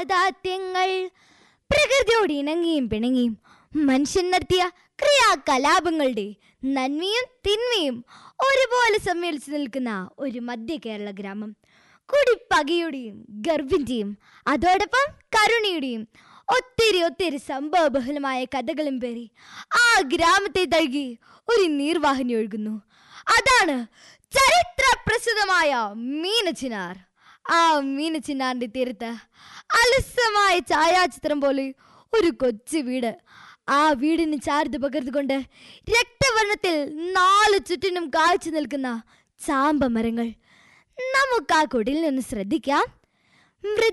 യാഥാർത്ഥ്യങ്ങൾ പ്രകൃതിയോട് ഇണങ്ങിയും പിണങ്ങിയും മനുഷ്യൻ നടത്തിയ ക്രിയാകലാപങ്ങളുടെ നന്മയും തിന്മയും ഒരുപോലെ സമ്മേളിച്ചു നിൽക്കുന്ന ഒരു മധ്യ കേരള ഗ്രാമം കുടിപ്പകയുടെയും ഗർഭിന്റെയും അതോടൊപ്പം കരുണയുടെയും ഒത്തിരി ഒത്തിരി സംഭവബഹുലമായ കഥകളും പേറി ആ ഗ്രാമത്തെ തഴുകി ഒരു നീർവാഹിനി ഒഴുകുന്നു അതാണ് ചരിത്ര പ്രസിദ്ധമായ മീനച്ചിനാർ ആ മീനച്ചിനാറിന്റെ തീരത്ത് അലസമായ ഛായാചിത്രം പോലെ ഒരു കൊച്ചു വീട് ആ വീടിന് ചാർത്ത് പകർന്നുകൊണ്ട് രക്തവർണ്ണത്തിൽ നാല് ചുറ്റിനും കാഴ്ച നിൽക്കുന്ന ചാമ്പ മരങ്ങൾ നമുക്ക് ആ കുടിൽ നിന്ന് ശ്രദ്ധിക്കാം